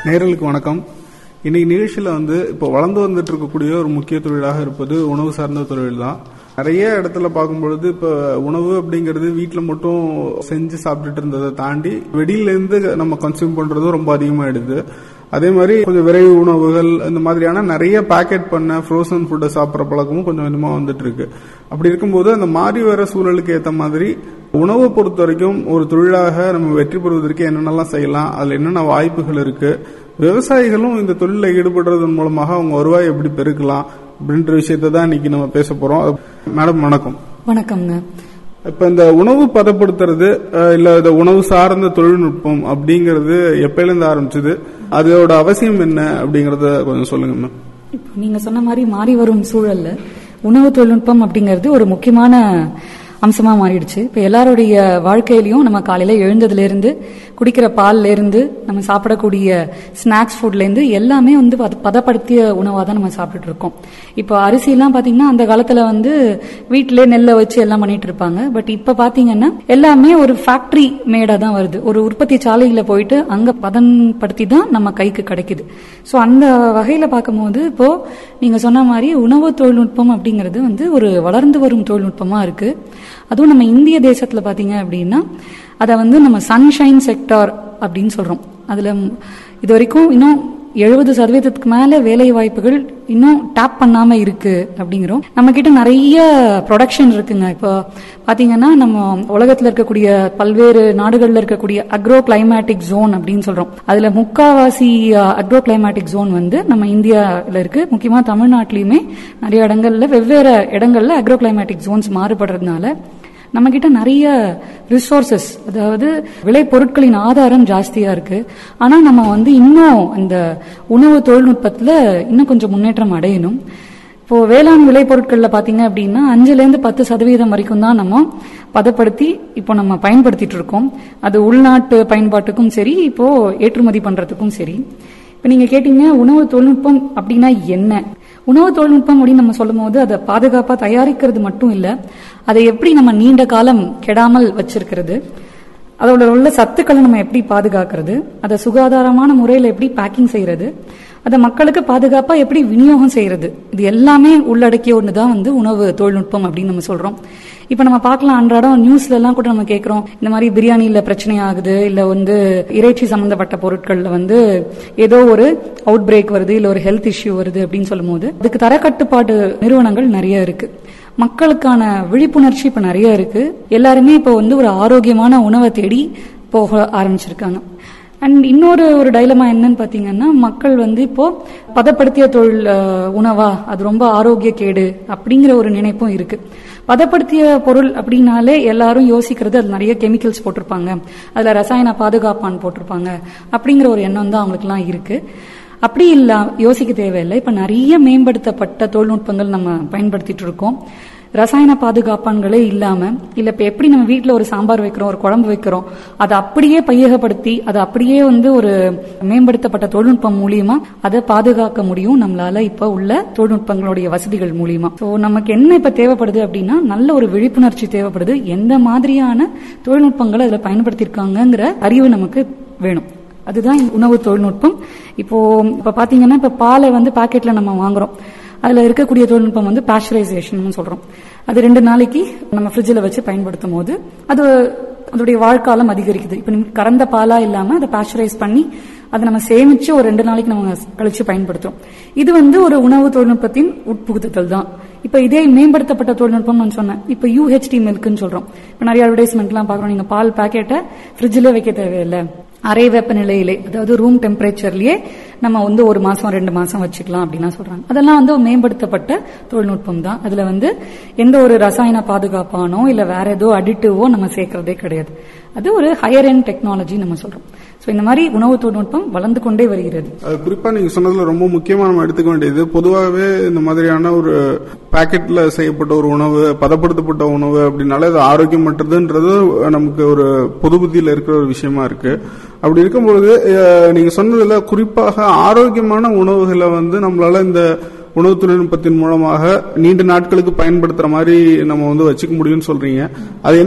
நேயர்களுக்கு வணக்கம் இன்னைக்கு நிகழ்ச்சியில வந்து இப்போ வளர்ந்து வந்துட்டு இருக்கக்கூடிய ஒரு முக்கிய தொழிலாக இருப்பது உணவு சார்ந்த தொழில் தான் நிறைய இடத்துல பார்க்கும் பொழுது இப்போ உணவு அப்படிங்கிறது வீட்டில் மட்டும் செஞ்சு சாப்பிட்டுட்டு இருந்ததை தாண்டி வெளியில இருந்து நம்ம கன்சியூம் பண்றதும் ரொம்ப அதிகமாயிடுது அதே மாதிரி கொஞ்சம் விரைவு உணவுகள் இந்த மாதிரியான நிறைய பேக்கெட் பண்ண ஃப்ரோசன் ஃபுட்டை சாப்பிட்ற பழக்கமும் கொஞ்சம் கொஞ்சமா வந்துட்டு இருக்கு அப்படி இருக்கும்போது அந்த மாறி வர சூழலுக்கு ஏற்ற மாதிரி உணவை பொறுத்த வரைக்கும் ஒரு தொழிலாக நம்ம வெற்றி பெறுவதற்கு என்னென்னலாம் செய்யலாம் அதுல என்னென்ன வாய்ப்புகள் இருக்கு விவசாயிகளும் இந்த தொழிலில் ஈடுபடுறதன் மூலமாக அவங்க வருவாய் எப்படி பெருக்கலாம் அப்படின்ற விஷயத்தை தான் இன்னைக்கு நம்ம பேச போறோம் மேடம் வணக்கம் வணக்கம்ங்க இப்ப இந்த உணவு பதப்படுத்துறது அஹ், இல்ல இந்த உணவு சார்ந்த தொழில்நுட்பம் அப்படிங்கிறது எப்பயில இருந்து ஆரம்பிச்சது அதோட அவசியம் என்ன அப்படிங்கறத கொஞ்சம் சொல்லுங்க மேம் இப்போ நீங்க சொன்ன மாதிரி மாறி வரும் சூழல்ல உணவு தொழில்நுட்பம் அப்படிங்கிறது ஒரு முக்கியமான அம்சமா மாறிடுச்சு இப்போ எல்லாருடைய வாழ்க்கையிலயும் நம்ம காலையில எழுந்ததுல இருந்து குடிக்கிற பால்ல இருந்து நம்ம சாப்பிடக்கூடிய ஸ்நாக்ஸ் ஃபுட்ல இருந்து எல்லாமே வந்து பத- பதப்படுத்திய உணவா தான் நம்ம சாப்பிட்டுட்டு இருக்கோம் இப்போ அரிசி எல்லாம் பாத்தீங்கன்னா அந்த காலத்துல வந்து வீட்டிலே நெல்லை வச்சு எல்லாம் பண்ணிட்டு இருப்பாங்க பட் இப்ப பாத்தீங்கன்னா எல்லாமே ஒரு ஃபேக்டரி மேடா தான் வருது ஒரு உற்பத்தி சாலையில போயிட்டு அங்க பதன்படுத்தி தான் நம்ம கைக்கு கிடைக்குது சோ அந்த வகையில பார்க்கும்போது இப்போ நீங்க சொன்ன மாதிரி உணவு தொழில்நுட்பம் அப்படிங்கிறது வந்து ஒரு வளர்ந்து வரும் தொழில்நுட்பமா இருக்கு அதுவும் நம்ம இந்திய தேசத்துல பாத்தீங்க அப்படின்னா அதை வந்து நம்ம சன்ஷைன் செக்டார் அப்படின்னு சொல்றோம் அதுல ம், இது வரைக்கும் இன்னும் எழுபது சதவீதத்துக்கு மேல வேலை வாய்ப்புகள் இன்னும் டேப் பண்ணாம இருக்கு அப்படிங்கிறோம் நம்ம கிட்ட நிறைய ப்ரொடக்ஷன் இருக்குங்க இப்போ பாத்தீங்கன்னா நம்ம உலகத்துல இருக்கக்கூடிய பல்வேறு நாடுகள்ல இருக்கக்கூடிய அக்ரோ கிளைமேட்டிக் ஜோன் அப்படின்னு சொல்றோம் அதுல முக்காவாசி அக்ரோ கிளைமேட்டிக் ஜோன் வந்து நம்ம இந்தியால இருக்கு முக்கியமா தமிழ்நாட்டிலயுமே நிறைய இடங்கள்ல வெவ்வேறு இடங்கள்ல அக்ரோ கிளைமேட்டிக் ஜோன்ஸ் மாறுபடுறதுனால நம்ம கிட்ட நிறைய ரிசோர்சஸ் அதாவது விளை பொருட்களின் ஆதாரம் ஜாஸ்தியா இருக்கு ஆனா நம்ம வந்து இன்னும் இந்த உணவு தொழில்நுட்பத்துல இன்னும் கொஞ்சம் முன்னேற்றம் அடையணும் இப்போ வேளாண் விளைபொருட்கள்ல பாத்தீங்க அப்படின்னா அஞ்சுல இருந்து பத்து சதவீதம் வரைக்கும் தான் நம்ம பதப்படுத்தி இப்போ நம்ம பயன்படுத்திட்டு இருக்கோம் அது உள்நாட்டு பயன்பாட்டுக்கும் சரி இப்போ ஏற்றுமதி பண்றதுக்கும் சரி இப்ப நீங்க கேட்டீங்க உணவு தொழில்நுட்பம் அப்படின்னா என்ன உணவு தொழில்நுட்பம் அப்படின்னு நம்ம சொல்லும் போது அதை பாதுகாப்பா தயாரிக்கிறது மட்டும் இல்ல அதை எப்படி நம்ம நீண்ட காலம் கெடாமல் வச்சிருக்கிறது அதோட உள்ள சத்துக்களை நம்ம எப்படி பாதுகாக்கிறது அதை சுகாதாரமான முறையில் எப்படி பேக்கிங் செய்யறது அதை மக்களுக்கு பாதுகாப்பா எப்படி விநியோகம் செய்யறது இது எல்லாமே உள்ளடக்கிய ஒன்று தான் வந்து உணவு தொழில்நுட்பம் அப்படின்னு நம்ம சொல்றோம் இப்ப நம்ம பார்க்கலாம் அன்றாடம் நியூஸ்ல எல்லாம் கூட நம்ம கேட்கிறோம் இந்த மாதிரி பிரியாணியில பிரச்சனை ஆகுது இல்ல வந்து இறைச்சி சம்பந்தப்பட்ட பொருட்கள்ல வந்து ஏதோ ஒரு அவுட் பிரேக் வருது இல்ல ஒரு ஹெல்த் இஷ்யூ வருது அப்படின்னு சொல்லும்போது அதுக்கு தரக்கட்டுப்பாடு நிறுவனங்கள் நிறைய இருக்கு மக்களுக்கான விழிப்புணர்ச்சி இப்ப நிறைய இருக்கு எல்லாருமே இப்போ வந்து ஒரு ஆரோக்கியமான உணவை தேடி போக ஆரம்பிச்சிருக்காங்க அண்ட் இன்னொரு ஒரு டைலமா என்னன்னு பாத்தீங்கன்னா மக்கள் வந்து இப்போ பதப்படுத்திய தொழில் அஹ், உணவா அது ரொம்ப ஆரோக்கிய கேடு அப்படிங்கிற ஒரு நினைப்பும் இருக்கு பதப்படுத்திய பொருள் அப்படின்னாலே எல்லாரும் யோசிக்கிறது அது நிறைய கெமிக்கல்ஸ் போட்டிருப்பாங்க அதுல ரசாயன பாதுகாப்பான் போட்டிருப்பாங்க அப்படிங்கிற ஒரு எண்ணம் தான் அவங்களுக்குலாம் இருக்கு அப்படி இல்ல யோசிக்க தேவையில்லை இப்ப நிறைய மேம்படுத்தப்பட்ட தொழில்நுட்பங்கள் நம்ம பயன்படுத்திட்டு இருக்கோம் ரசாயன பாதுகாப்பான்களே இல்லாம இல்ல இப்ப எப்படி நம்ம வீட்ல ஒரு சாம்பார் வைக்கிறோம் ஒரு குழம்பு வைக்கிறோம் அதை அப்படியே பையகப்படுத்தி அதை அப்படியே வந்து ஒரு மேம்படுத்தப்பட்ட தொழில்நுட்பம் மூலியமா அதை பாதுகாக்க முடியும் நம்மளால இப்ப உள்ள தொழில்நுட்பங்களுடைய வசதிகள் மூலியமா சோ நமக்கு என்ன இப்ப தேவைப்படுது அப்படின்னா நல்ல ஒரு விழிப்புணர்ச்சி தேவைப்படுது எந்த மாதிரியான தொழில்நுட்பங்களை அதுல பயன்படுத்தியிருக்காங்கங்கிற அறிவு நமக்கு வேணும் அதுதான் இந்த உணவு தொழில்நுட்பம் இப்போ இப்ப பாத்தீங்கன்னா இப்ப பாலை வந்து பாக்கெட்ல நம்ம வாங்குறோம் அதுல இருக்கக்கூடிய தொழில்நுட்பம் வந்து பாஸ்டரைசேஷன் சொல்றோம் அது ரெண்டு நாளைக்கு நம்ம ஃப்ரிட்ஜில் வச்சு பயன்படுத்தும் போது அது அதோடைய வாழ்க்காலம் அதிகரிக்குது இப்ப நீங்க கறந்த பாலா இல்லாம அதை பாஸ்டரைஸ் பண்ணி அதை நம்ம சேமிச்சு ஒரு ரெண்டு நாளைக்கு நம்ம கழிச்சு பயன்படுத்துறோம் இது வந்து ஒரு உணவு தொழில்நுட்பத்தின் உட்புகுத்துதல் தான் இப்ப இதே மேம்படுத்தப்பட்ட தொழில்நுட்பம் நான் சொன்னேன் இப்ப யூஹெச்டி மில்க்னு சொல்றோம் இப்ப நிறைய அட்வர்டைஸ்மெண்ட் எல்லாம் பாக்குறோம் நீங்க பால் பாக்கெட்டை ஃப்ரிட்ஜில் வைக்க தேவையில்லை அறை வெப்பநிலையிலே அதாவது ரூம் டெம்பரேச்சர்லயே நம்ம வந்து ஒரு மாசம் ரெண்டு மாசம் வச்சுக்கலாம் அப்படின்னா சொல்றாங்க அதெல்லாம் வந்து மேம்படுத்தப்பட்ட தொழில்நுட்பம் தான் அதுல வந்து எந்த ஒரு ரசாயன பாதுகாப்பானோ இல்ல வேற ஏதோ அடிட்டிவோ நம்ம சேர்க்கறதே கிடையாது அது ஒரு ஹையர் எண்ட் டெக்னாலஜி நம்ம சொல்றோம் சோ இந்த மாதிரி உணவு தொழில்நுட்பம் வளர்ந்து கொண்டே வருகிறது அது குறிப்பா நீங்க சொன்னதுல ரொம்ப முக்கியமா நம்ம எடுத்துக்க வேண்டியது பொதுவாகவே இந்த மாதிரியான ஒரு பாக்கெட்ல செய்யப்பட்ட ஒரு உணவு பதப்படுத்தப்பட்ட உணவு அப்படின்னாலே அது ஆரோக்கியமற்றதுன்றது நமக்கு ஒரு பொது புத்தியில இருக்கிற ஒரு விஷயமா இருக்கு அப்படி இருக்கும்பொழுது அஹ், நீங்க சொன்னதுல குறிப்பாக ஆரோக்கியமான உணவுகளை வந்து நம்மளால இந்த உணவு தொழில்நுட்பத்தின் மூலமாக நீண்ட நாட்களுக்கு பயன்படுத்துற மாதிரி நம்ம வந்து வச்சுக்க முடியும்னு சொல்றீங்க அது